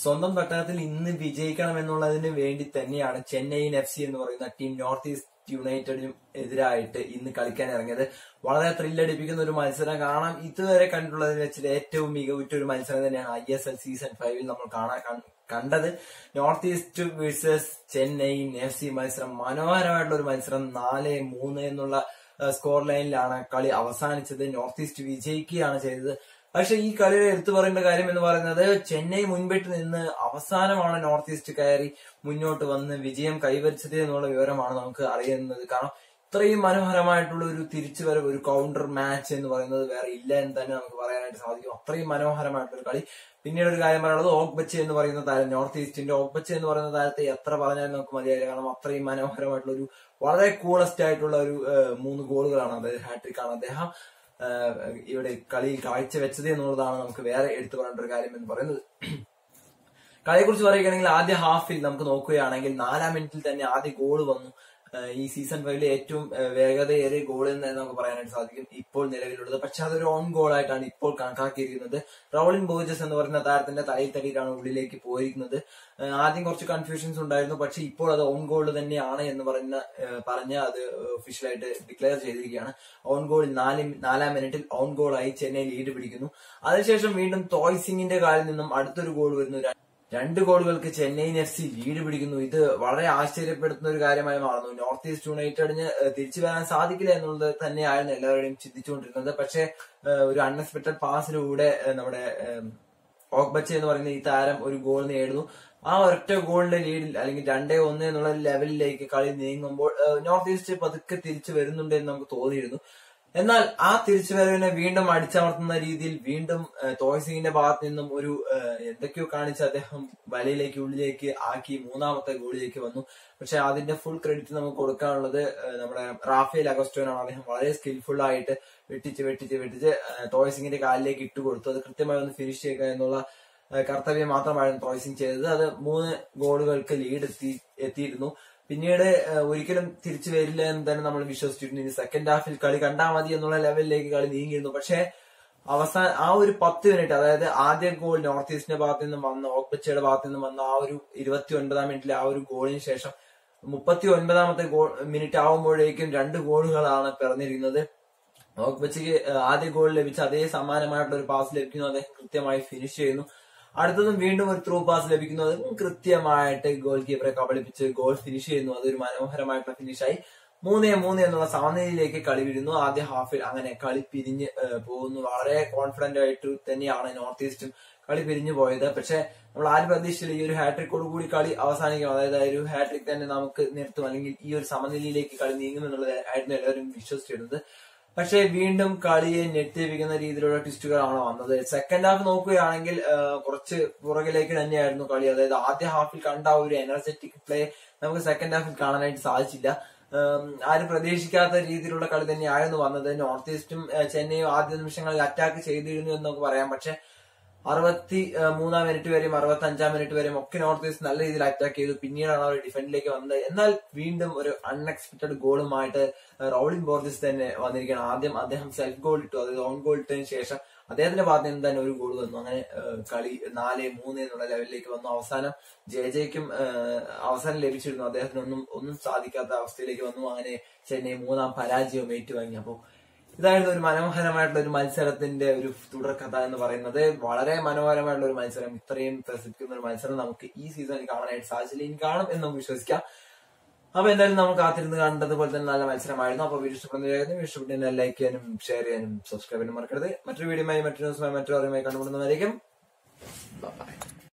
സ്വന്തം തട്ടകത്തിൽ ഇന്ന് വിജയിക്കണം എന്നുള്ളതിന് വേണ്ടി തന്നെയാണ് ചെന്നൈയിൻ എഫ് സി എന്ന് പറയുന്ന ടീം നോർത്ത് ഈസ്റ്റ് യുണൈറ്റഡിനും എതിരായിട്ട് ഇന്ന് കളിക്കാൻ ഇറങ്ങിയത് വളരെ ത്രില്ലടിപ്പിക്കുന്ന ഒരു മത്സരം കാണാം ഇതുവരെ കണ്ടിട്ടുള്ളതിൽ വെച്ചിട്ട് ഏറ്റവും മികവുറ്റ ഒരു മത്സരം തന്നെയാണ് ഐ എസ് എൽ സീസൺ ഫൈവിൽ നമ്മൾ കാണാൻ കൺ- കണ്ടത് North East versus Chennaiyin F C മത്സരം മനോഹരമായിട്ടുള്ള ഒരു മത്സരം നാല് മൂന്ന് എന്നുള്ള സ്കോർ ലൈനിലാണ് കളി അവസാനിച്ചത് നോർത്ത് ഈസ്റ്റ് വിജയിക്കുകയാണ് ചെയ്തത് പക്ഷെ ഈ കളിയിൽ എടുത്തു പറയേണ്ട കാര്യം എന്ന് പറയുന്നത് ചെന്നൈ മുൻപിട്ട് നിന്ന് അവസാനമാണ് നോർത്ത് ഈസ്റ്റ് കയറി മുന്നോട്ട് വന്ന് വിജയം കൈവരിച്ചത് എന്നുള്ള വിവരമാണ് നമുക്ക് അറിയുന്നത് കാരണം ഇത്രയും മനോഹരമായിട്ടുള്ള ഒരു തിരിച്ചുവരവ് ഒരു കൗണ്ടർ മാച്ച് എന്ന് പറയുന്നത് വേറെ ഇല്ല എന്ന് തന്നെ നമുക്ക് പറയാനായിട്ട് സാധിക്കും അത്രയും മനോഹരമായിട്ടുള്ള ഒരു കളി പിന്നീട് ഒരു കാര്യം പറയാനുള്ളത് ഓഗ്ബച്ച് എന്ന് പറയുന്ന താരം നോർത്ത് ഈസ്റ്റിന്റെ ഓഗ്ബച്ച് എന്ന് പറയുന്ന താരത്തെ എത്ര പറഞ്ഞാലും നമുക്ക് മതിയായില്ല കാരണം അത്രയും മനോഹരമായിട്ടുള്ള ഒരു വളരെ കൂളസ്റ്റ് ആയിട്ടുള്ള ഒരു ഏഹ്, മൂന്ന് ഗോളുകളാണ് അതായത് ഹാട്രിക് ആണ് അദ്ദേഹം ഏഹ്, ഇവിടെ കളിയിൽ കാഴ്ചവെച്ചത് എന്നുള്ളതാണ് നമുക്ക് വേറെ എടുത്തു പറയേണ്ട ഒരു കാര്യം എന്ന് പറയുന്നത് കളിയെക്കുറിച്ച് പറയുകയാണെങ്കിൽ ആദ്യ ഹാഫിൽ നമുക്ക് നോക്കുകയാണെങ്കിൽ നാലാം മിനിറ്റിൽ തന്നെ ആദ്യ ഗോൾ വന്നു ഏഹ് ഈ സീസൺ ഫൈവിലെ ഏറ്റവും ഏഹ് വേഗതയേറിയ ഗോൾ എന്ന് തന്നെ നമുക്ക് പറയാനായിട്ട് സാധിക്കും ഇപ്പോൾ നിലവിലുള്ളത് പക്ഷെ അതൊരു ഓൺ ഗോൾ ആയിട്ടാണ് ഇപ്പോൾ കണക്കാക്കിയിരിക്കുന്നത് റൗളിൻ ബോജസ് എന്ന് പറയുന്ന താരത്തിന്റെ തലയിൽ തട്ടിയിട്ടാണ് ഉള്ളിലേക്ക് പോയിരിക്കുന്നത് ഏഹ് ആദ്യം കുറച്ച് കൺഫ്യൂഷൻസ് ഉണ്ടായിരുന്നു പക്ഷെ ഇപ്പോൾ അത് ഓൺ ഗോൾ തന്നെയാണ് എന്ന് പറയുന്ന ഏഹ് പറഞ്ഞ് അത് ഒഫീഷ്യലായിട്ട് ഡിക്ലെയർ ചെയ്തിരിക്കുകയാണ് ഓൺ ഗോൾ നാല് നാലാം മിനിറ്റിൽ ഓൺ ഗോളായി ചെന്നൈ ലീഡ് പിടിക്കുന്നു അതിനുശേഷം വീണ്ടും തോയ് സിംഗിന്റെ കാലിൽ നിന്നും അടുത്തൊരു ഗോൾ വരുന്നു രണ്ട് ഗോളുകൾക്ക് ചെന്നൈയിൻ എഫ് സി ലീഡ് പിടിക്കുന്നു ഇത് വളരെ ആശ്ചര്യപ്പെടുത്തുന്ന ഒരു കാര്യമായി മാറുന്നു നോർത്ത് ഈസ്റ്റ് യുണൈറ്റഡിന് ഏഹ്, തിരിച്ചു വരാൻ സാധിക്കില്ല എന്നുള്ളത് തന്നെയായിരുന്നു എല്ലാവരുടെയും ചിന്തിച്ചുകൊണ്ടിരുന്നത് പക്ഷേ ഏഹ്, ഒരു അൺഎക്സ്പെക്ടഡ് പാസിലൂടെ ഏഹ്, നമ്മുടെ ഏഹ്, ഓഗ്ബച്ച എന്ന് പറയുന്ന ഈ താരം ഒരു ഗോൾ നേടുന്നു ആ ഒരൊറ്റ ഗോളിന്റെ ലീഡിൽ അല്ലെങ്കിൽ രണ്ടേ ഒന്ന് എന്നുള്ള ലെവലിലേക്ക് കളി നീങ്ങുമ്പോൾ ഏഹ്, നോർത്ത് ഈസ്റ്റ് പതുക്കെ തിരിച്ചു വരുന്നുണ്ട് എന്ന് നമുക്ക് തോന്നിയിരുന്നു എന്നാൽ ആ തിരിച്ചുവരവിനെ വീണ്ടും അടിച്ചമർത്തുന്ന രീതിയിൽ വീണ്ടും ഏഹ്, തോയ് സിംഗിന്റെ ഭാഗത്ത് നിന്നും ഒരു ഏഹ്, എന്തൊക്കെയോ കാണിച്ച് അദ്ദേഹം വലയിലേക്ക് ഉള്ളിലേക്ക് ആക്കി മൂന്നാമത്തെ ഗോളിലേക്ക് വന്നു പക്ഷെ അതിന്റെ ഫുൾ ക്രെഡിറ്റ് നമുക്ക് കൊടുക്കാനുള്ളത് ഏഹ്, നമ്മുടെ റാഫേൽ അഗസ്റ്റോനാണ് അദ്ദേഹം വളരെ സ്കിൽഫുൾ ആയിട്ട് വെട്ടിച്ച് വെട്ടിച്ച് വെട്ടിച്ച് ഏഹ്, തോയ് സിംഗിന്റെ കാലിലേക്ക് ഇട്ട് കൊടുത്തു അത് കൃത്യമായി ഒന്ന് ഫിനിഷ് ചെയ്യുക എന്നുള്ള ഏഹ്, കർത്തവ്യം മാത്രമായിരുന്നു തോയ് സിംഗ് ചെയ്തത് അത് മൂന്ന് ഗോളുകൾക്ക് ലീഡ് എത്തി എത്തിയിരുന്നു പിന്നീട് ഏഹ്, ഒരിക്കലും തിരിച്ചു വരില്ല എന്ന് തന്നെ നമ്മൾ വിശ്വസിച്ചിരുന്നു ഇനി സെക്കൻഡ് ഹാഫിൽ കളി കണ്ടാൽ മതി എന്നുള്ള ലെവലിലേക്ക് കളി നീങ്ങിയിരുന്നു പക്ഷേ അവസാന ആ ഒരു പത്ത് മിനിറ്റ് അതായത് ആദ്യ ഗോൾ നോർത്ത് ഈസ്റ്റിന്റെ ഭാഗത്ത് നിന്നും വന്ന ഓക്ബച്ചയുടെ ഭാഗത്ത് നിന്നും വന്ന ആ ഒരു ഇരുപത്തി ഒൻപതാം മിനിറ്റിലെ ആ ഒരു ഗോളിന് ശേഷം മുപ്പത്തി ഒൻപതാമത്തെ ഗോൾ മിനിറ്റ് ആവുമ്പോഴേക്കും രണ്ട് ഗോളുകളാണ് പിറന്നിരിക്കുന്നത് ഓക്ബച്ചയ്ക്ക് ആദ്യ ഗോൾ ലഭിച്ച അതേ സമാനമായിട്ടുള്ള ഒരു പാസ് ലഭിക്കുന്നു അദ്ദേഹം കൃത്യമായി ഫിനിഷ് ചെയ്യുന്നു അടുത്തതും വീണ്ടും ഒരു ത്രൂ പാസ് ലഭിക്കുന്നു അതും കൃത്യമായിട്ട് ഗോൾ കീപ്പറെ കബളിപ്പിച്ച് ഗോൾ ഫിനിഷ് ചെയ്യുന്നു അതൊരു മനോഹരമായിട്ടുള്ള ഫിനിഷായി മൂന്നേ മൂന്ന് എന്നുള്ള സമനിലയിലേക്ക് കളി വീഴുന്നു ആദ്യ ഹാഫിൽ അങ്ങനെ കളി പിരിഞ്ഞ് ഏഹ്, പോകുന്നു വളരെ കോൺഫിഡന്റ് ആയിട്ട് തന്നെയാണ് നോർത്ത് ഈസ്റ്റും കളി പിരിഞ്ഞു പോയത് പക്ഷെ നമ്മൾ ആരും പ്രതീക്ഷിച്ചില്ല ഈ ഒരു ഹാട്രിക്കോട് കൂടി കളി അവസാനിക്കും അതായത് ആ ഒരു ഹാട്രിക് തന്നെ നമുക്ക് നിർത്തും അല്ലെങ്കിൽ ഈ ഒരു സമനിലയിലേക്ക് കളി നീങ്ങും എന്നുള്ളത് ആയിരുന്നു എല്ലാവരും വിശ്വസിച്ചിരുന്നത് പക്ഷേ വീണ്ടും കളിയെ ഞെട്ടിപ്പിക്കുന്ന രീതിയിലുള്ള ട്വിസ്റ്റുകളാണ് വന്നത് സെക്കൻഡ് ഹാഫ് നോക്കുകയാണെങ്കിൽ ആ, കുറച്ച് പുറകിലേക്ക് തന്നെയായിരുന്നു കളി അതായത് ആദ്യ ഹാഫിൽ കണ്ട ആ ഒരു എനർജറ്റിക് പ്ലേ നമുക്ക് സെക്കൻഡ് ഹാഫിൽ കാണാനായിട്ട് സാധിച്ചില്ല ഉം, ആരും പ്രതീക്ഷിക്കാത്ത രീതിയിലുള്ള കളി തന്നെയായിരുന്നു വന്നത് നോർത്ത് ഈസ്റ്റും ആ, ചെന്നൈയും ആദ്യ നിമിഷങ്ങളിൽ അറ്റാക്ക് ചെയ്തിരുന്നു എന്ന് നമുക്ക് പറയാം പക്ഷെ അറുപത്തി ആ, മൂന്നാം മിനിറ്റ് വരെയും അറുപത്തി അഞ്ചാം മിനിറ്റ് വരെയും ഒക്കെ നോർത്ത് ഈസ്റ്റ് നല്ല രീതിയിൽ അറ്റാക്ക് ചെയ്തു പിന്നീടാണ് അവർ ഡിഫൻഡിലേക്ക് വന്നത് എന്നാൽ വീണ്ടും ഒരു അൺഎക്സ്പെക്ടഡ് ഗോളുമായിട്ട് റൗളിംഗ് ബോർജസ് തന്നെ വന്നിരിക്കുകയാണ് ആദ്യം അദ്ദേഹം സെൽഫ് ഗോൾ ഇട്ടു അതായത് ഓൺ ഗോൾ ഇട്ടതിന് ശേഷം അദ്ദേഹത്തിന്റെ ഭാഗത്ത് നിന്ന് തന്നെ ഒരു ഗോൾ വന്നു അങ്ങനെ ആ, കളി നാല് മൂന്ന് എന്നുള്ള ലെവലിലേക്ക് വന്നു അവസാനം ജെ ജെക്കും അവസാനം ലഭിച്ചിരുന്നു അദ്ദേഹത്തിനൊന്നും ഒന്നും സാധിക്കാത്ത അവസ്ഥയിലേക്ക് വന്നു അങ്ങനെ ചെന്നൈ മൂന്നാം പരാജയവും ഏറ്റുവാങ്ങി അപ്പോൾ ഇതായിരുന്നു ഒരു മനോഹരമായിട്ടുള്ള ഒരു മത്സരത്തിന്റെ ഒരു തുടർക്കഥ എന്ന് പറയുന്നത് വളരെ മനോഹരമായിട്ടുള്ള ഒരു മത്സരം ഇത്രയും പ്രസിദ്ധിക്കുന്ന ഒരു മത്സരം നമുക്ക് ഈ സീസണിൽ കാണാനായിട്ട് സാധിച്ചില്ല ഇനി കാണും എന്ന് നമുക്ക് വിശ്വസിക്കാം അപ്പൊ എന്തായാലും നമുക്ക് കാത്തിരുന്ന് കണ്ടതുപോലെ തന്നെ നല്ല മത്സരമായിരുന്നു അപ്പൊ വീഡിയോ ഇഷ്ടപ്പെടുന്നതായിരുന്നു വീഡിയോ ഇഷ്ടപ്പെട്ട ലൈക്ക് ചെയ്യാനും ഷെയർ ചെയ്യാനും സബ്സ്ക്രൈബ് ചെയ്യാനും മറക്കരുത് മറ്റൊരു വീഡിയോയുമായി മറ്റൊരു ദിവസമായി മറ്റൊരു അറിവുമായി കണ്ടുമുട്ടുന്നതായിരിക്കും ബൈ